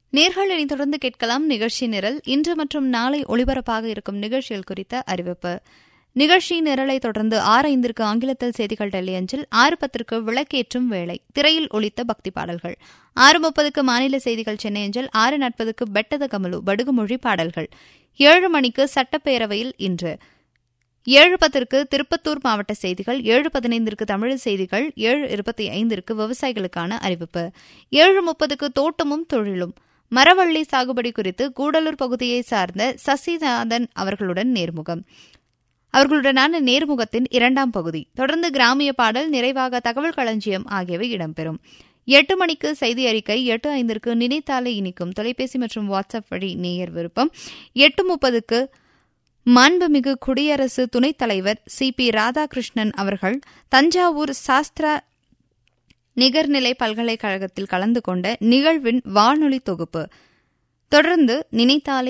நேர்கள் இனி தொடர்ந்து கேட்கலாம் நிகழ்ச்சி நிரல் இன்று மற்றும் நாளை ஒளிபரப்பாக இருக்கும் நிகழ்ச்சிகள் குறித்த அறிவிப்பு நிகழ்ச்சி நிரலை தொடர்ந்து ஆறு ஐந்திற்கு ஆங்கிலத்தில் செய்திகள் டெல்லி அஞ்சில் ஆறு பத்திற்கு விளக்கேற்றும் வேளை திரையில் ஒலித்த பக்தி பாடல்கள் ஆறு முப்பதுக்கு மாநில செய்திகள் சென்னை அஞ்சல் ஆறு நாற்பதுக்கு பெட்டத கமலு படுகுமொழி பாடல்கள் ஏழு மணிக்கு சட்டப்பேரவையில் இன்று ஏழு பத்திற்கு திருப்பத்தூர் மாவட்ட செய்திகள் ஏழு பதினைந்திற்கு தமிழ் செய்திகள் ஏழு இருபத்தி ஐந்திற்கு விவசாயிகளுக்கான அறிவிப்பு ஏழு முப்பதுக்கு தோட்டமும் தொழிலும் மரவள்ளி சாகுபடி குறித்து கூடலூர் பகுதியை சார்ந்த சசிநாதன் அவர்களுடன் நேர்முகம் அவர்களுடனான நேர்முகத்தின் இரண்டாம் பகுதி தொடர்ந்து கிராமிய பாடல் நிறைவாக தகவல் களஞ்சியம் ஆகியவை இடம்பெறும் எட்டு மணிக்கு செய்தி அறிக்கை எட்டு ஐந்திற்கு நினைத்தாலே இனிக்கும் தொலைபேசி மற்றும் வாட்ஸ்அப் வழி நேயர் விருப்பம் எட்டு முப்பதுக்கு மாண்புமிகு குடியரசு துணைத் தலைவர் சி பி ராதாகிருஷ்ணன் அவர்கள் தஞ்சாவூர் சாஸ்திரா நிகர்நிலை பல்கலைக்கழகத்தில் கலந்து கொண்ட நிகழ்வின் வானொலி தொகுப்பு தொடர்ந்து நினைத்தாலே